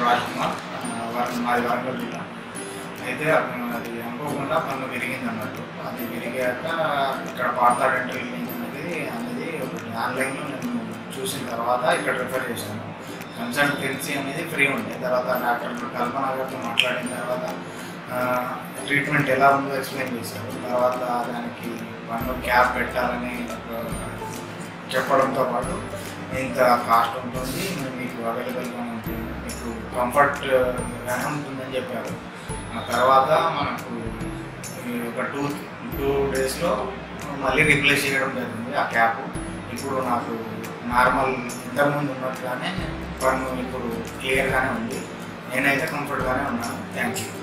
పేరు రాజ్ కుమార్ ఆ, వరం మాది వరంగల్ జిల్లా అయితే అతను అది అనుకోకుండా పన్ను విరిగింది అన్నట్టు అది విరిగాక ఇక్కడ పార్థా డెంటల్ క్లినిక్ అనేది అనేది ఒకటి ఆన్లైన్లో నేను చూసిన తర్వాత ఇక్కడ రిఫర్ చేశాను కన్సల్టెన్సీ అనేది ఫ్రీ ఉండే తర్వాత డాక్టర్ కల్పన గారితో మాట్లాడిన తర్వాత ట్రీట్మెంట్ ఎలా ఉందో ఎక్స్ప్లెయిన్ చేశారు తర్వాత దానికి పన్ను క్యాప్ పెట్టాలని ఆ, చెప్పడంతో పాటు ఇంత కాస్ట్ ఉంటుంది మీకు అవైలబుల్గా ఉంటుంది మీకు కంఫర్ట్ గానే ఉంటుందని చెప్పారు ఆ తర్వాత మనకు ఈ ఒక టూ టూ డేస్లో మళ్ళీ రీప్లేస్ చేయడం జరిగింది ఆ క్యాప్ ఇప్పుడు నాకు నార్మల్ ఇంతకుముందు ఉన్నట్టుగానే పన్ను ఇప్పుడు క్లియర్గానే ఉంది నేనైతే కంఫర్ట్గానే ఉన్నాను థ్యాంక్ యూ